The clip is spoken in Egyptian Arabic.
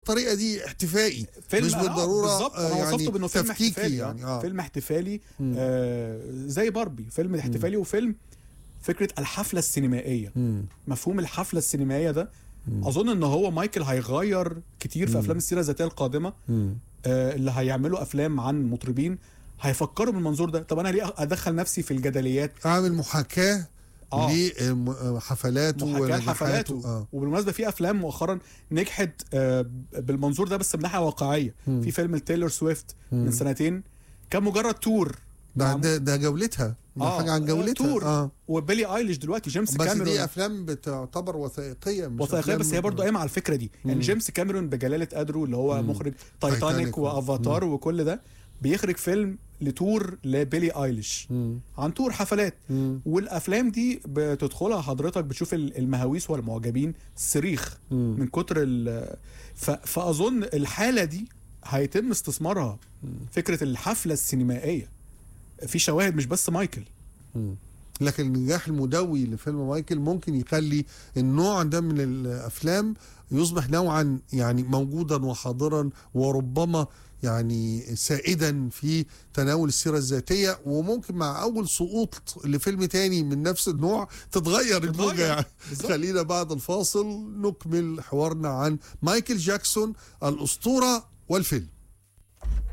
بالطريقه دي احتفائي فيلم مش آه، بالضروره بالظبط آه، انا يعني وصفته بانه فيلم تفكيكي احتفالي يعني يعني اه فيلم احتفالي مم. آه زي باربي فيلم احتفالي وفيلم فكره الحفله السينمائيه مم. مفهوم الحفله السينمائيه ده اظن ان هو مايكل هيغير كتير في افلام السيره الذاتيه القادمه مم. آه اللي هيعملوا افلام عن مطربين هيفكروا بالمنظور ده طب انا ليه ادخل نفسي في الجدليات اعمل محاكاه آه. لحفلاته محاكاه ونجاحاته حفلاته اه وبالمناسبه في افلام مؤخرا نجحت آه، بالمنظور ده بس من ناحيه واقعيه مم. في فيلم تايلور سويفت من مم. سنتين كان مجرد تور ده معمول- ده, ده جولتها ده آه، حاجه عن آه، جولتها تور. اه وبيلي ايليش دلوقتي جيمس بس كاميرون دي افلام بتعتبر وثائقيه مش وثائقيه أفلام بس هي برضه قايمه على الفكره دي يعني مم. جيمس كاميرون بجلاله قدره اللي هو مم. مخرج تايتانيك تايتانيك و- وافاتار وكل ده بيخرج فيلم لتور لبيلي ايليش مم. عن تور حفلات مم. والافلام دي بتدخلها حضرتك بتشوف ال- المهاويس والمعجبين صريخ مم. من كتر ال ف... فاظن الحاله دي هيتم استثمارها فكره الحفله السينمائيه في شواهد مش بس مايكل مم. لكن النجاح المدوي لفيلم مايكل ممكن يخلي النوع ده من الافلام يصبح نوعا يعني موجودا وحاضرا وربما يعني سائدا في تناول السيرة الذاتية وممكن مع أول سقوط لفيلم تاني من نفس النوع تتغير الموجة تتغير. يعني بالظبط. خلينا بعد الفاصل نكمل حوارنا عن مايكل جاكسون الأسطورة والفيلم